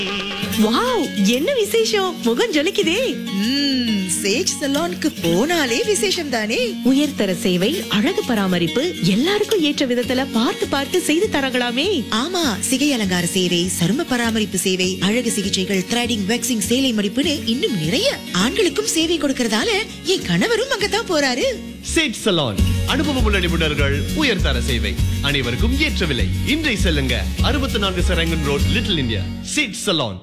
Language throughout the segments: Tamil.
வாவ் என்ன விசேஷம் முகம் ஜொலிக்குதே ம்ம், சேஜ் சலூனுக்கு போனாலே விசேஷம் தானே உயர்தர சேவை அழகு பராமரிப்பு எல்லாருக்கும் ஏற்ற விதத்துல பார்த்து பார்த்து செய்து தரங்களாமே ஆமா சிகை அலங்கார சேவை சரும பராமரிப்பு சேவை அழகு சிகிச்சைகள் த்ரெடிங் வேக்சிங் சேலை மடிப்புன்னு இன்னும் நிறைய ஆண்களுக்கும் சேவை கொடுக்கறதால என் கணவரும் அங்கதான் போறாரு சேட் சலான் அனுபவமுள்ள நிபுணர்கள் உயர்தர சேவை அனைவருக்கும் ஏற்ற விலை இன்றை செல்லுங்க அறுபத்தி நான்கு சரங்கன் ரோட் லிட்டில் இந்தியா சேட் சலான்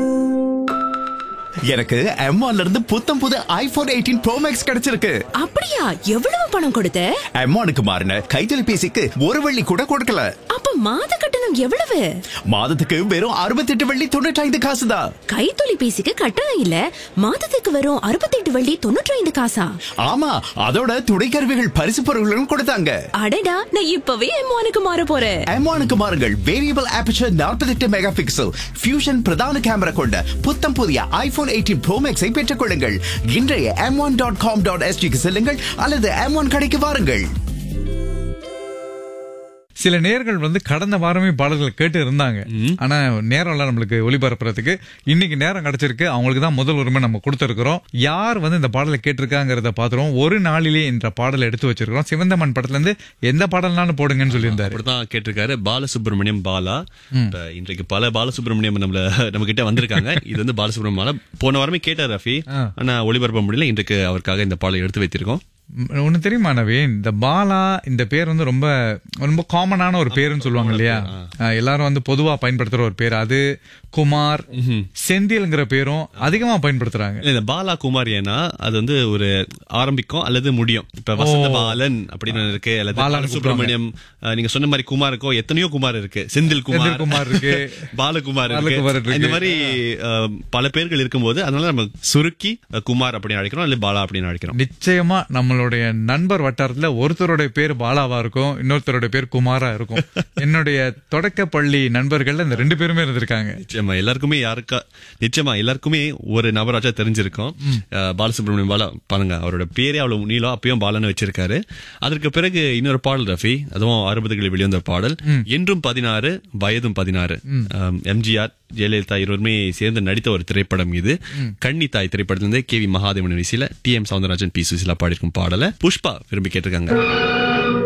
எனக்கு M1 ல இருந்து புத்தம் புது ஐபோன் எயிட்டீன் ப்ரோ மேக்ஸ் கிடைச்சிருக்கு அப்படியா எவ்வளவு பணம் கொடுத்த M1க்கு மாறின கைத்தொலைபேசிக்கு ஒரு வெள்ளி கூட கொடுக்கல அப்ப மாத கட்டணம் எவ்வளவு மாதத்துக்கு வெறும் 68 வெள்ளி தொண்ணூற்றி காசு தான் கைத்தொலைபேசிக்கு கட்டணம் இல்ல மாதத்துக்கு வரும் அறுபத்தெட்டு வள்ளி தொண்ணூற்றி ஐந்து காசா ஆமா அதோட துணைக்கருவிகள் பரிசு பொருட்களும் கொடுத்தாங்க அடடா நான் இப்பவே எம்மானுக்கு மாற போறேன் M1க்கு மாறுங்கள் variable aperture 48 mega pixel fusion பிரதான கேமரா கொண்ட புத்தம் புதிய ஐபோன் எயிட்டீன் ப்ரோ மேக்ஸை பெற்றுக் கொள்ளுங்கள் இன்றைய M one dot com dot எஸ்டிக்கு செல்லுங்கள் அல்லது எம் ஒன் கடைக்கு வாருங்கள் சில நேர்கள் வந்து கடந்த வாரமே பாடல்கள் கேட்டு இருந்தாங்க ஆனா நேரம் இல்ல நம்மளுக்கு ஒளிபரப்புறதுக்கு இன்னைக்கு நேரம் கிடைச்சிருக்கு அவங்களுக்கு தான் முதல் உரிமை நம்ம கொடுத்திருக்கிறோம் யார் வந்து இந்த பாடலை கேட்டிருக்காங்கிறத பாத்துறோம் ஒரு நாளிலே என்ற பாடலை எடுத்து வச்சிருக்கிறோம் சிவந்தமன் படத்துல இருந்து எந்த பாடல்னாலும் போடுங்கன்னு சொல்லியிருந்தாரு அப்படிதான் கேட்டிருக்காரு பாலசுப்ரமணியம் பாலா இப்ப இன்றைக்கு பல பாலசுப்ரமணியம் நம்மள நம்ம கிட்ட வந்திருக்காங்க இது வந்து பாலசுப்ரமணியம் பாலா போன வாரமே கேட்டார் ரஃபி ஆனா ஒளிபரப்ப முடியல இன்றைக்கு அவருக்காக இந்த பாடலை எடுத்து வைத்திருக்கோம் ஒண்ணு தெரியுமா நவீன் இந்த பாலா இந்த பேர் வந்து ரொம்ப ரொம்ப காமனான ஒரு பேருன்னு சொல்லுவாங்க இல்லையா அஹ் எல்லாரும் வந்து பொதுவா பயன்படுத்துற ஒரு பேர் அது குமார் செந்தில்ங்கிற பேரும் அதிகமா பயன்படுத்துறாங்க இல்ல, இந்த பாலா குமார் ஏன்னா அது வந்து ஒரு ஆரம்பிக்கும் அல்லது முடியும் இப்ப வசந்த பாலன் அப்படின்னு ஒண்ணு இருக்கு அல்லது பாலான்னு பாலசுப்ரமணியம் அஹ், நீங்க சொன்ன மாதிரி குமாருக்கோ எத்தனையோ குமார் இருக்கு செந்தில் குமார் செந்தில் குமார் இருக்கு. பாலகுமார் பாலகுமார் இருக்கு இருக்கு. இந்த மாதிரி அஹ், பல பேர்கள் இருக்கும்போது அதனால நம்ம சுருக்கி அஹ், குமார் அப்படின்னு அழைக்கிறோம் அல்லது பாலா அப்படின்னு அழைக்கிறோம் நிச்சயமா நம்மளுடைய நண்பர் வட்டாரத்துல ஒருத்தருடைய பேர் பாலாவா இருக்கும் இன்னொருத்தருடைய பேர் குமாரா இருக்கும் என்னுடைய தொடக்க பள்ளி நண்பர்கள்ல இந்த ரெண்டு பேருமே இருந்திருக்காங்க நிச்சயமா எல்லாருக்குமே யாருக்கா நிச்சயமா எல்லாருக்குமே ஒரு நபராச்சா தெரிஞ்சிருக்கும் அஹ், பாலசுப்ரமணியம் பாலா பாருங்க அவரோட பேரே அவ்வளவு நீளம் அப்பயும் பாலன்னு வச்சிருக்காரு அதற்கு பிறகு இன்னொரு பாடல் ரஃபி அதுவும் அறுபதுகளில் வெளிவந்த பாடல் என்றும் பதினாறு வயதும் பதினாறு அஹ், எம்ஜிஆர் ஜெயலலிதா இருவருமே சேர்ந்து நடித்த ஒரு திரைப்படம் இது கன்னி தாய் திரைப்படத்திலிருந்து கே வி மகாதேவன் இசையில T M Soundararajan P Susheela பாடியிருக்கும் பாடலை புஷ்பா விரும்பி கேட்டிருக்காங்க